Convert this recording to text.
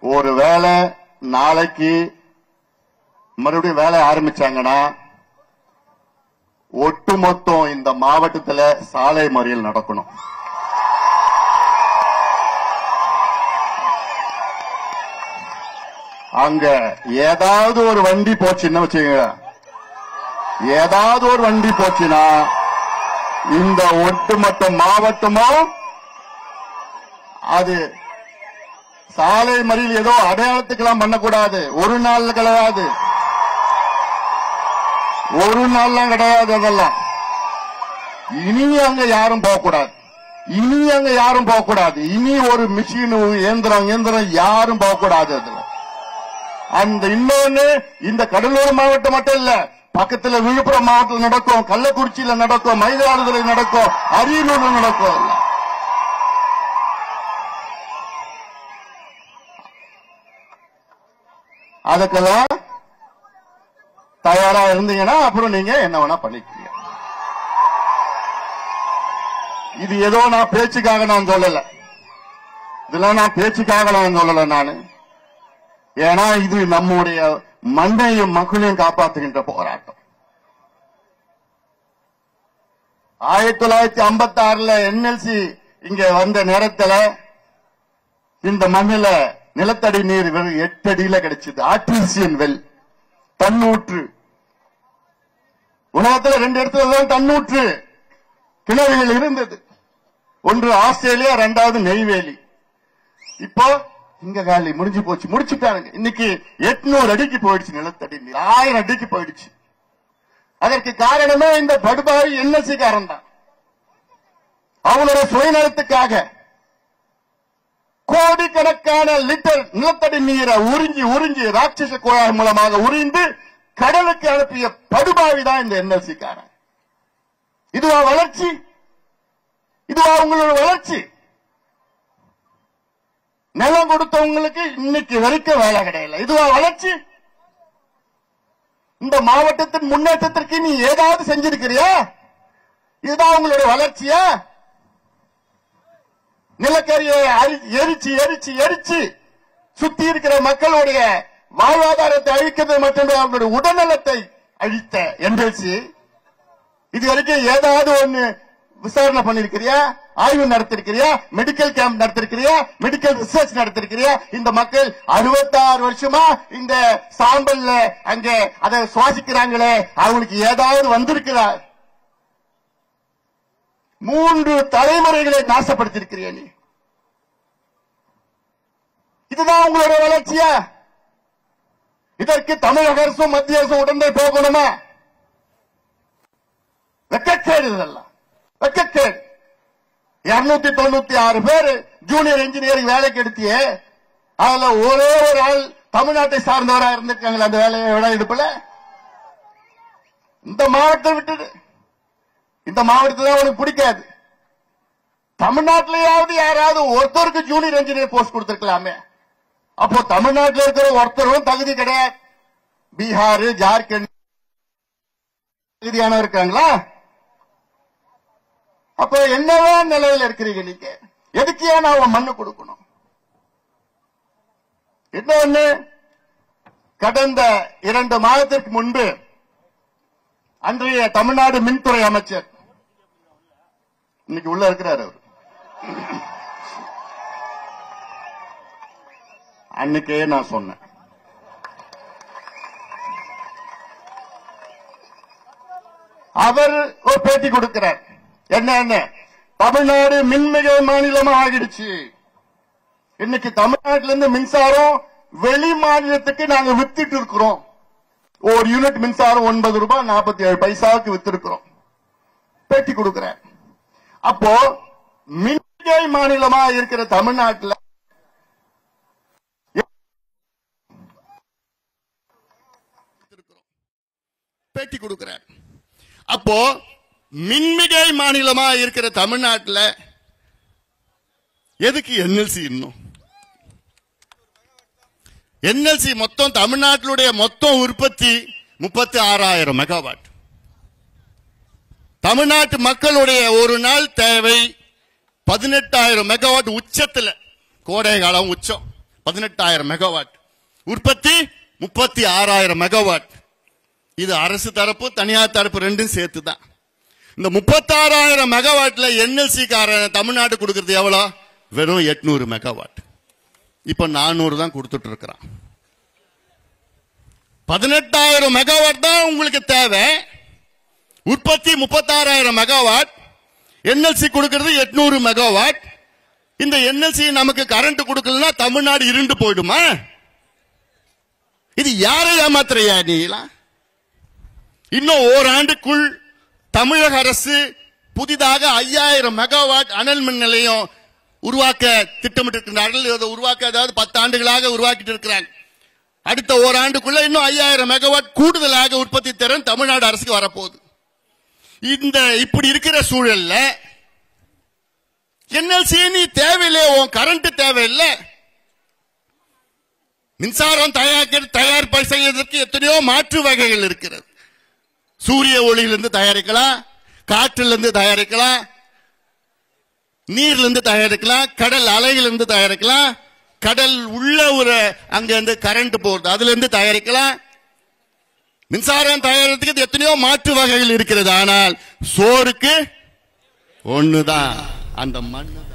ஒரு வேலை நாளைக்கு மறுபடியும் வேலை ஆரம்பிச்சாங்கன்னா ஒட்டுமொத்தம் இந்த மாவட்டத்துல சாலை மறியல் நடக்கணும் அங்க ஏதாவது ஒரு வண்டி போச்சுன்னு வச்சுக்கோங்க ஏதாவது ஒரு வண்டி போச்சுன்னா இந்த ஒட்டுமொத்த மாவட்டமும் அது சாலை மறியல் ஏதோ அடையாளத்துக்கெல்லாம் பண்ணக்கூடாது ஒரு நாள்ல கிடையாது ஒரு நாள்லாம் கிடையாது அதெல்லாம் இனி அங்க யாரும் போகக்கூடாது இனி அங்க யாரும் போகக்கூடாது இனி ஒரு மிஷின் இயந்திரம் இயந்திரம் யாரும் போகக்கூடாது அதுல அந்த இன்னொன்னு இந்த கடலூர் மாவட்டம் மட்டும் இல்ல பக்கத்துல விழுப்புரம் மாவட்டத்தில் நடக்கும் கள்ளக்குறிச்சியில நடக்கும் மயிலாடுதுறை நடக்கும் அரியலூர்ல நடக்கும் எல்லாம். அதுக்கெல்லாம் தயாரா இருந்தீங்கன்னா அப்புறம் நீங்க என்ன வேணா பண்ணிக்கீங்க இது ஏதோ நான் பேச்சுக்காக நான் சொல்லல இதெல்லாம் நான் பேச்சுக்காக நான் சொல்லல நானு ஏன்னா இது நம்முடைய மண்ணையும் மக்களையும் காப்பாற்றுகின்ற போராட்டம் ஆயிரத்தி தொள்ளாயிரத்தி ஐம்பத்தி ஆறுல என்எல்சி இங்க வந்த நேரத்துல இந்த மண்ணில நிலத்தடி நீர் வெறும் எட்டு அடியில கிடைச்சது ஆர்டிசியன் வெல் தன்னூற்று உலகத்துல ரெண்டு இடத்துல தான் தன்னூற்று கிணறுகள் இருந்தது ஒன்று ஆஸ்திரேலியா இரண்டாவது நெய்வேலி இப்போ இங்க காலி முடிஞ்சு போச்சு முடிச்சுட்டாங்க இன்னைக்கு எட்நூறு அடிக்கு போயிடுச்சு நிலத்தடி நீர் ஆயிரம் அடிக்கு போயிடுச்சு அதற்கு காரணமே இந்த படுபாவி என்எல்சி காரன் தான் அவங்களோட சுயநலத்துக்காக கோடிக்கணக்கான லிட்டர் நிலத்தடி நீரை உறிஞ்சி உறிஞ்சி ராட்சச குழாய் மூலமாக உறிந்து கடலுக்கு அனுப்பிய படுபாவி தான் இந்த என்எல்சி காரன் இதுவா வளர்ச்சி இதுவா உங்களோட வளர்ச்சி நிலம் கொடுத்தவங்களுக்கு இன்னைக்கு வரைக்கும் வேலை கிடையாது இதுவா வளர்ச்சி இந்த மாவட்டத்தின் முன்னேற்றத்திற்கு நீ ஏதாவது செஞ்சிருக்கிறியா இதுதான் உங்களுடைய வளர்ச்சியா நிலக்கரியை அரி- எரிச்சு எரிச்சு எரிச்சு சுத்தி இருக்கிற மக்களுடைய வாழ்வாதாரத்தை அழிக்கிறது மட்டுமே அவங்களுடைய உடல்நலத்தை அழித்த என்எல்சி இது வரைக்கும் ஏதாவது ஒண்ணு விசாரணை பண்ணிருக்கிறியா ஆய்வு நடத்திருக்கிறியா மெடிக்கல் கேம்ப் நடத்திருக்கிறியா மெடிக்கல் ரிசர்ச் நடத்திருக்கிறியா இந்த மக்கள் 66 வருஷமா இந்த சாம்பல்ல அங்க அதை சுவாசிக்கிறாங்களே அவங்களுக்கு ஏதாவது வந்திருக்கிறா மூன்று தலைமுறைகளை நாசப்படுத்திருக்கிறியா நீ இதுதான் உங்களுடைய வளர்ச்சியா இதற்கு தமிழக அரசும் மத்திய அரசும் உடனே போகணுமா வெக்கக்கேடு இதெல்லாம் வெக்கக்கேடு இருநூத்தி தொண்ணூத்தி ஆறு பேர் ஜூனியர் இன்ஜினியரிங் வேலைக்கு எடுத்தியே அதுல ஒரே ஒரு ஆள் தமிழ்நாட்டை சார்ந்தவரா இருந்திருக்காங்களா அந்த வேலையை விட எடுப்பல இந்த மாவட்டத்தை விட்டுடு இந்த மாவட்டத்தை தான் உனக்கு பிடிக்காது தமிழ்நாட்டிலேயாவது யாராவது ஒருத்தருக்கு ஜூனியர் இன்ஜினியர் போஸ்ட் கொடுத்திருக்கலாமே அப்போ தமிழ்நாட்டில் இருக்கிற ஒருத்தரும் தகுதி கிடையாது பீகார் ஜார்க்கண்ட் தகுதியானவர் இருக்காங்களா அப்ப என்னதான் நிலையில இருக்கிறீங்க நீங்க எதுக்கு ஏன் நான் மண்ணு கொடுக்கணும் இன்னொன்னு கடந்த இரண்டு மாதத்திற்கு முன்பு அன்றைய தமிழ்நாடு மின்துறை அமைச்சர் இன்னைக்கு உள்ள இருக்கிறார் அவர் அன்னைக்கே நான் சொன்னேன் அவர் ஒரு பேட்டி கொடுக்கிறார் என்ன தமிழ்நாடு மின்மிகை மாநிலமா ஆகிடுச்சு இன்னைக்கு தமிழ்நாட்டில இருந்து மின்சாரம் வெளி மாநிலத்துக்கு நாங்க வித்துட்டு இருக்கிறோம் ஒரு யூனிட் மின்சாரம் ஒன்பது ரூபாய் நாற்பத்தி ஏழு பைசாவுக்கு வித்திருக்கிறோம் பேட்டி கொடுக்கிறேன் அப்போ மின்மிகை மாநிலமா இருக்கிற தமிழ்நாட்டுல பேட்டி கொடுக்கிறேன் அப்போ மின்மிகை மாநிலமா இருக்கிற தமிழ்நாட்டுல எதுக்கு என்எல்சி இன்னும் என்எல்சி மொத்தம் தமிழ்நாட்டிலுடைய மொத்தம் உற்பத்தி முப்பத்தி ஆறாயிரம் மெகாவாட் தமிழ்நாட்டு மக்களுடைய ஒரு நாள் தேவை பதினெட்டாயிரம் மெகாவாட் உச்சத்துல கோடை காலம் உச்சம் பதினெட்டாயிரம் மெகாவாட் உற்பத்தி முப்பத்தி ஆறாயிரம் மெகாவாட் இது அரசு தரப்பு தனியார் தரப்பு ரெண்டும் சேர்த்து தான் இந்த முப்பத்தாறாயிரம் மெகாவாட்ல என்எல்சி காரன் தமிழ்நாடு கொடுக்கறது எவ்வளோ வெறும் எட்நூறு மெகாவாட் இப்ப நானூறு தான் கொடுத்துட்டு இருக்கிறான் பதினெட்டாயிரம் மெகாவாட் தான் உங்களுக்கு தேவை உற்பத்தி முப்பத்தாறாயிரம் மெகாவாட் என்எல்சி கொடுக்கிறது எட்நூறு மெகாவாட் இந்த என்எல்சி நமக்கு கரண்ட் கொடுக்கலன்னா தமிழ்நாடு இருண்டு போயிடுமா இது யாரை ஏமாத்துறையா நீலாம் இன்னும் ஓராண்டுக்குள் தமிழக அரசு புதிதாக ஐயாயிரம் மெகாவாட் அனல் மின் நிலையம் உருவாக்க திட்டமிட்டிருக்கிறார்கள் இதை உருவாக்க அதாவது பத்து ஆண்டுகளாக உருவாக்கிட்டு இருக்கிறாங்க அடுத்த ஓராண்டுக்குள்ள இன்னும் ஐயாயிரம் மெகாவாட் கூடுதலாக உற்பத்தி திறன் தமிழ்நாடு அரசுக்கு வரப்போகுது இந்த இப்படி இருக்கிற சூழல்ல என்எல்சி நீ தேவையில்லை உன் கரண்ட் தேவையில்லை மின்சாரம் தயாரிக்க தயார் செய்வதற்கு எத்தனையோ மாற்று வகைகள் இருக்கிறது சூரிய ஒளியிலிருந்து தயாரிக்கலாம் காற்றிலிருந்து தயாரிக்கலாம் நீர்ல இருந்து தயாரிக்கலாம் கடல் அலையிலிருந்து தயாரிக்கலாம் கடல் உள்ள ஒரு அங்க இருந்து கரண்ட் போறது அதுல இருந்து தயாரிக்கலாம் மின்சாரம் தயாரிக்கிறதுக்கு எத்தனையோ மாற்று வகைகள் இருக்கிறது ஆனால் சோறுக்கு ஒண்ணுதான் அந்த மண்ணு தான்